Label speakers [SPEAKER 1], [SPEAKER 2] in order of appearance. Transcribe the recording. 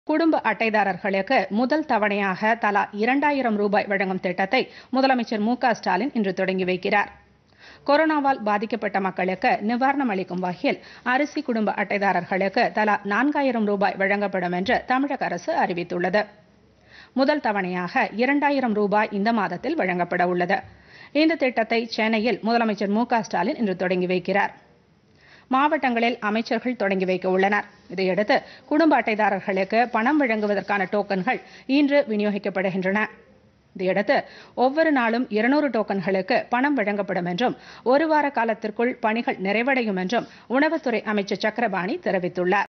[SPEAKER 1] குடும்ப அட்டைதாரர்களுக்கு முதல் தவணையாக தலா இரண்டாயிரம் ரூபாய் வழங்கும் திட்டத்தை முதலமைச்சர் மு க ஸ்டாலின் இன்று தொடங்கி வைக்கிறார் கொரோனாவால் பாதிக்கப்பட்ட மக்களுக்கு நிவாரணம் அளிக்கும் வகையில் அரிசி குடும்ப அட்டைதாரர்களுக்கு தலா நான்காயிரம் ரூபாய் வழங்கப்படும் என்று தமிழக அரசு அறிவித்துள்ளது முதல் தவணையாக இரண்டாயிரம் ரூபாய் இந்த மாதத்தில் வழங்கப்பட உள்ளது இந்த திட்டத்தை சென்னையில் முதலமைச்சர் மு க ஸ்டாலின் இன்று தொடங்கி வைக்கிறார் மாவட்டங்களில் அமைச்சர்கள் தொடங்கி வைக்க உள்ளனர் இதையடுத்து குடும்ப அட்டைதாரர்களுக்கு பணம் வழங்குவதற்கான டோக்கன்கள் இன்று விநியோகிக்கப்படுகின்றன இதையடுத்து ஒவ்வொரு நாளும் இருநூறு டோக்கன்களுக்கு பணம் வழங்கப்படும் என்றும் ஒரு வார காலத்திற்குள் பணிகள் நிறைவடையும் என்றும் உணவுத்துறை அமைச்சர் சக்கரபாணி தெரிவித்துள்ளார்